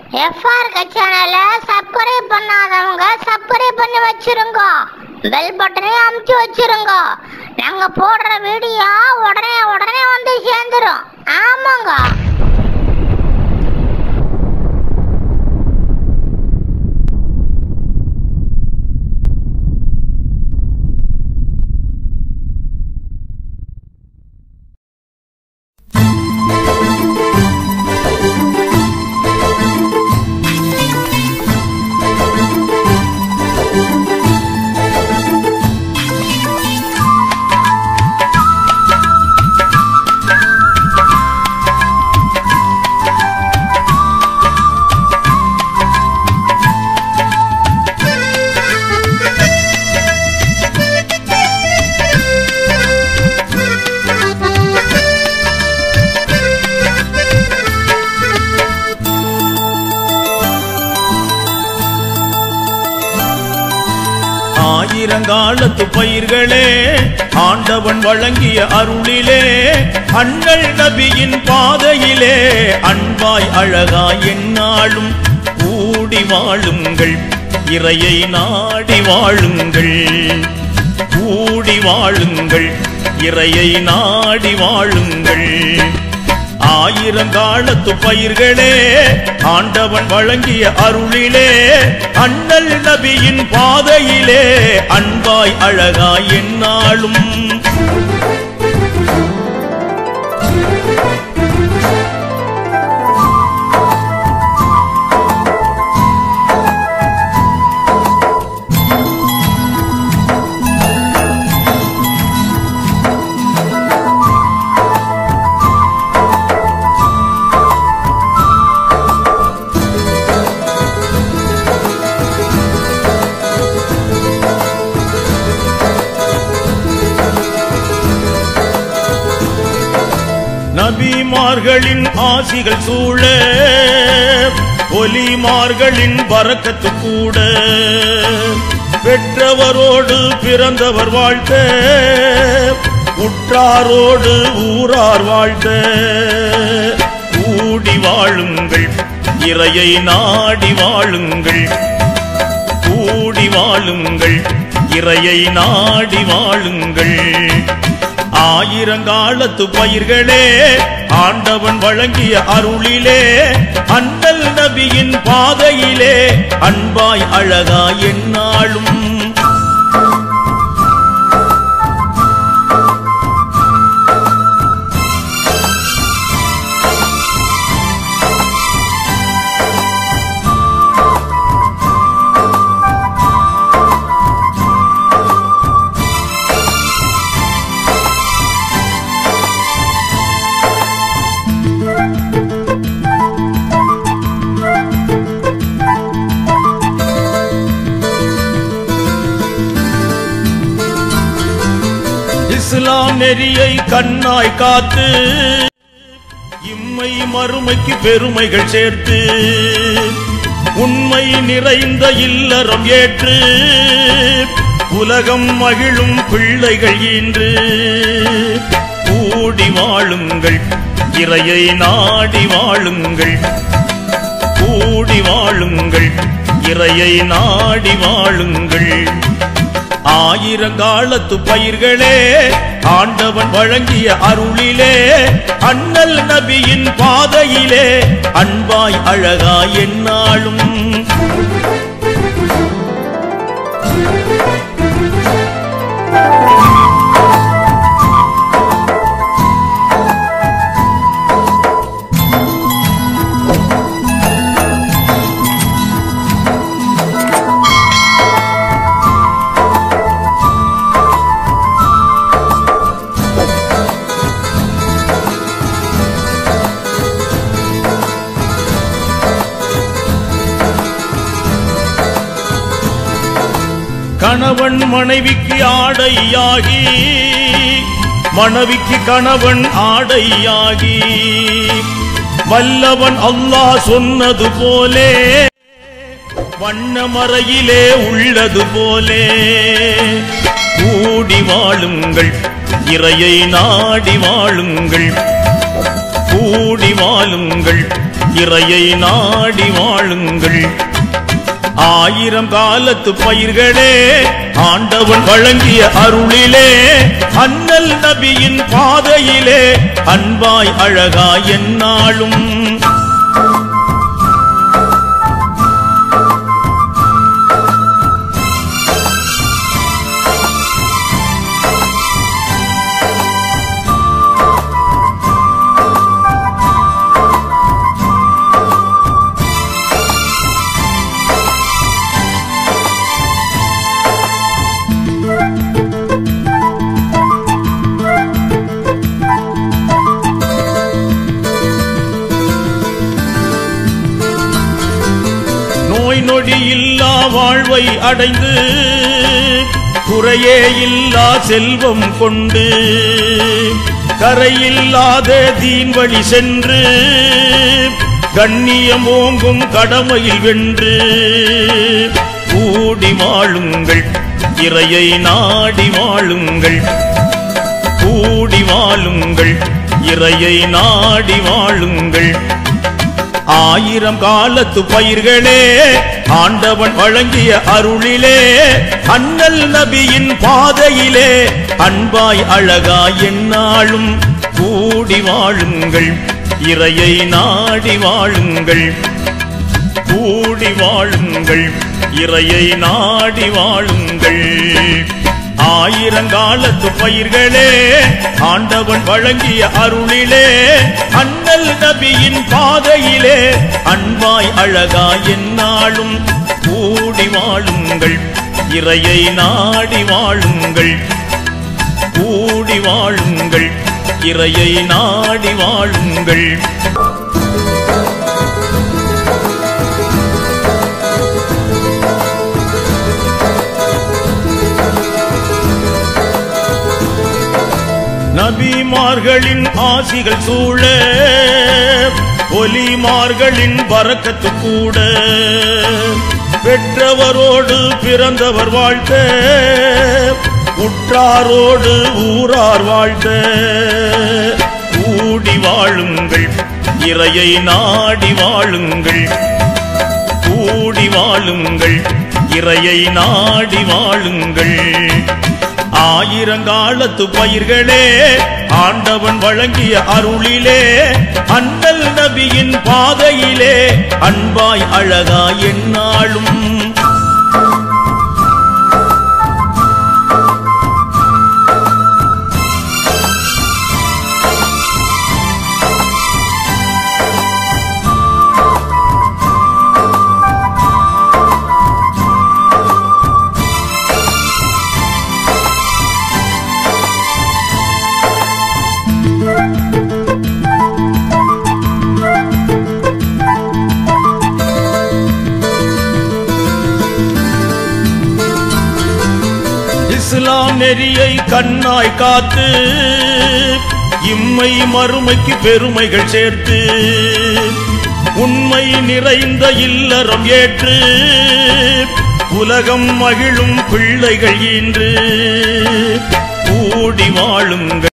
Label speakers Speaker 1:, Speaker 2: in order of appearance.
Speaker 1: எஃப்ஆர்க சேனலை சப்ஸ்கிரைப் பண்ணாதவங்க சப்ஸ்கிரைப் பண்ணி வச்சிருங்க பெல் பட்டனையும் அமுத்தி வச்சிருங்க நாங்க போடுற வீடியோ உடனே உடனே வந்து சேர்ந்துரும் ஆமாங்க
Speaker 2: ஆயிரங்காலத்து பயிர்களே ஆண்டவன் வழங்கிய அருளிலே அண்ணல் நபியின் பாதையிலே அன்பாய் அழகாய் எந்நாளும் கூடி வாழுங்கள் இறையை நாடி வாழுங்கள் கூடி வாழுங்கள் இறையை நாடி வாழுங்கள் ஆயிரங்காலத்து பயிர்களே ஆண்டவன் வழங்கிய அருளிலே அண்ணல் நபியின் பாதையிலே அன்பாய் அழகாய் எந்நாளும் நபிமார்களின் ஆசிகள் சூழ ஒலிமார்களின் பறக்கத்து கூட பெற்றவரோடு பிறந்தவர் வாழ்த்த உற்றாரோடு ஊரார் வாழ்த்த கூடி வாழுங்கள் இறையை நாடி வாழுங்கள் கூடி வாழுங்கள் இறையை நாடி வாழுங்கள் ஆயிரங்காலத்து பயிர்களே ஆண்டவன் வழங்கிய அருளிலே அண்ணல் நபியின் பாதையிலே அன்பாய் அழகாய் எந்நாளும் இஸ்லாம் நெறியை கண்ணாய் காத்து இம்மை மறுமைக்கு பெருமைகள் சேர்த்து உண்மை நிறைந்த இல்லறம் ஏற்று உலகம் மகிழும் பிள்ளைகள் ஈன்று கூடி வாழுங்கள் இறையை நாடி வாழுங்கள் கூடி வாழுங்கள் இறையை நாடி வாழுங்கள் ஆயிரங்காலத்து பயிர்களே ஆண்டவன் வழங்கிய அருளிலே அண்ணல் நபியின் பாதையிலே அன்பாய் அழகாய் எந்நாளும் கணவன் மனைவிக்கு ஆடையாகி மனைவிக்கு கணவன் ஆடையாகி வல்லவன் அல்லாஹ் சொன்னது போலே வண்ணமறையிலே உள்ளது போலே கூடி வாழுங்கள் இறையை நாடி வாழுங்கள் கூடி வாழுங்கள் இறையை நாடி வாழுங்கள் ஆயிரம் காலத்து பயிர்களே ஆண்டவன் வழங்கிய அருளிலே அண்ணல் நபியின் பாதையிலே அன்பாய் அழகாய் எந்நாளும் நோய் நொடி இல்லா வாழ்வை அடைந்து குறையே இல்லா செல்வம் கொண்டு கரையில்லாத தீன் வழி சென்று கண்ணியம் ஓங்கும் கடமையில் வென்று கூடி வாழுங்கள் இறையை நாடி வாழுங்கள் கூடி வாழுங்கள் இறையை நாடி வாழுங்கள் ஆயிரம் காலத்து பயிர்களே ஆண்டவன் வழங்கிய அருளிலே அண்ணல் நபியின் பாதையிலே அன்பாய் அழகாய் எந்நாளும் கூடி வாழுங்கள் இறையை நாடி வாழுங்கள் கூடி வாழுங்கள் இறையை நாடி வாழுங்கள் ஆயிரங்காலத்து பயிர்களே ஆண்டவன் வழங்கிய அருளிலே அண்ணல் நபியின் பாதையிலே அன்பாய் அழகாய் எந்நாளும் கூடி வாழுங்கள் இறையை நாடி வாழுங்கள் கூடி வாழுங்கள் இறையை நாடி வாழுங்கள் நபிமார்களின் ஆசிகள் சூழ ஒலிமார்களின் பறக்கத்து கூட பெற்றவரோடு பிறந்தவர் வாழ்த்த உற்றாரோடு ஊரார் வாழ்த்த கூடி வாழுங்கள் இறையை நாடி வாழுங்கள் கூடி வாழுங்கள் இறையை நாடி வாழுங்கள் ஆயிரங்காலத்து பயிர்களே ஆண்டவன் வழங்கிய அருளிலே அண்ணல் நபியின் பாதையிலே அன்பாய் அழகாய் எந்நாளும் இஸ்லாம் நெறியை கண்ணாய் காத்து இம்மை மறுமைக்கு பெருமைகள் சேர்த்து உண்மை நிறைந்த இல்லறம் ஏற்று உலகம் மகிழும் பிள்ளைகள் ஈன்று கூடி வாழுங்கள்